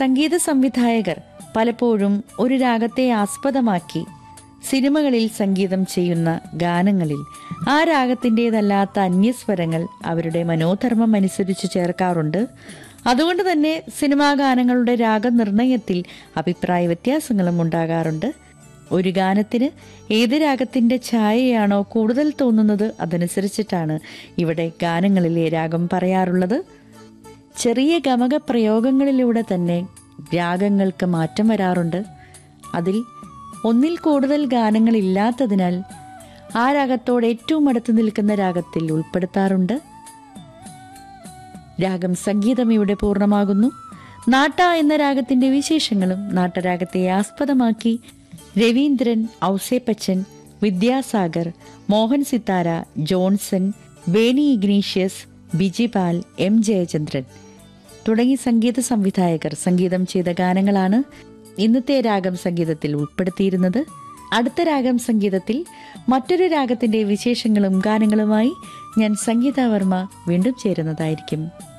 സംഗീത സംവിധായകർ പലപ്പോഴും ഒരു രാഗത്തെ ആസ്പദമാക്കി സിനിമകളിൽ സംഗീതം ചെയ്യുന്ന ഗാനങ്ങളിൽ ആ രാഗത്തിൻ്റെതല്ലാത്ത അന്യസ്വരങ്ങൾ അവരുടെ മനോധർമ്മം അനുസരിച്ച് ചേർക്കാറുണ്ട് അതുകൊണ്ട് തന്നെ സിനിമാ ഗാനങ്ങളുടെ രാഗനിർണയത്തിൽ അഭിപ്രായ വ്യത്യാസങ്ങളും ഉണ്ടാകാറുണ്ട് ഒരു ഗാനത്തിന് ഏത് രാഗത്തിന്റെ ഛായയാണോ കൂടുതൽ തോന്നുന്നത് അതനുസരിച്ചിട്ടാണ് ഇവിടെ ഗാനങ്ങളിലെ രാഗം പറയാറുള്ളത് ചെറിയ ഗമക പ്രയോഗങ്ങളിലൂടെ തന്നെ രാഗങ്ങൾക്ക് മാറ്റം വരാറുണ്ട് അതിൽ ഒന്നിൽ കൂടുതൽ ഗാനങ്ങൾ ഇല്ലാത്തതിനാൽ ആ രാഗത്തോട് ഏറ്റവും അടുത്ത് നിൽക്കുന്ന രാഗത്തിൽ ഉൾപ്പെടുത്താറുണ്ട് രാഗം സംഗീതം ഇവിടെ പൂർണ്ണമാകുന്നു നാട്ട എന്ന രാഗത്തിന്റെ വിശേഷങ്ങളും നാട്ടരാഗത്തെ ആസ്പദമാക്കി രവീന്ദ്രൻ ഔസേപ്പച്ചൻ വിദ്യാസാഗർ മോഹൻ സിത്താര ജോൺസൺ ബേണി ഇഗ്നീഷ്യസ് ബിജിപാൽ എം ജയചന്ദ്രൻ തുടങ്ങി സംഗീത സംവിധായകർ സംഗീതം ചെയ്ത ഗാനങ്ങളാണ് ഇന്നത്തെ രാഗം സംഗീതത്തിൽ ഉൾപ്പെടുത്തിയിരുന്നത് അടുത്ത രാഗം സംഗീതത്തിൽ മറ്റൊരു രാഗത്തിന്റെ വിശേഷങ്ങളും ഗാനങ്ങളുമായി ഞാൻ സംഗീത വർമ്മ വീണ്ടും ചേരുന്നതായിരിക്കും